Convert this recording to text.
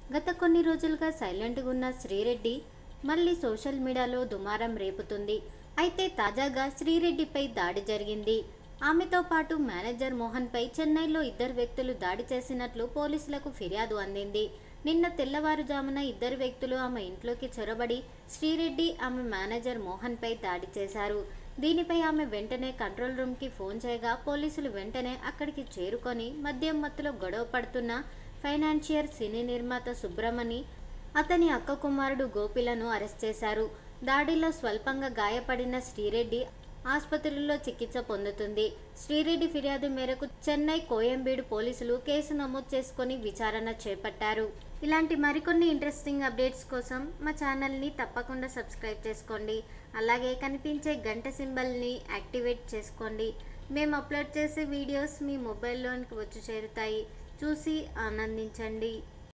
గత కొన్ని రోజులుగా సైలెంట్గా ఉన్న శ్రీరెడ్డి మళ్ళీ సోషల్ మీడియాలో దుమారం రేపుతుంది అయితే తాజాగా శ్రీరెడ్డిపై దాడి జరిగింది ఆమెతో పాటు మేనేజర్ మోహన్పై చెన్నైలో ఇద్దరు వ్యక్తులు దాడి చేసినట్లు పోలీసులకు ఫిర్యాదు అందింది నిన్న తెల్లవారుజామున ఇద్దరు వ్యక్తులు ఆమె ఇంట్లోకి చొరబడి శ్రీరెడ్డి ఆమె మేనేజర్ మోహన్పై దాడి చేశారు దీనిపై ఆమె వెంటనే కంట్రోల్ రూమ్కి ఫోన్ చేయగా పోలీసులు వెంటనే అక్కడికి చేరుకొని మద్యం మత్తులో గొడవ పడుతున్న ఫైనాన్షియర్ సినీ నిర్మాత సుబ్రమణి అతని అక్క కుమారుడు గోపిలను అరెస్ట్ చేశారు దాడిలో స్వల్పంగా గాయపడిన శ్రీరెడ్డి ఆసుపత్రిలో చికిత్స పొందుతుంది శ్రీరెడ్డి ఫిర్యాదు మేరకు చెన్నై కోయంబేడు పోలీసులు కేసు నమోదు చేసుకొని విచారణ చేపట్టారు ఇలాంటి మరికొన్ని ఇంట్రెస్టింగ్ అప్డేట్స్ కోసం మా ఛానల్ని తప్పకుండా సబ్స్క్రైబ్ చేసుకోండి అలాగే కనిపించే గంట సింబల్ని యాక్టివేట్ చేసుకోండి మేము అప్లోడ్ చేసే వీడియోస్ మీ మొబైల్లోనికి వచ్చి చేరుతాయి చూసి ఆనందించండి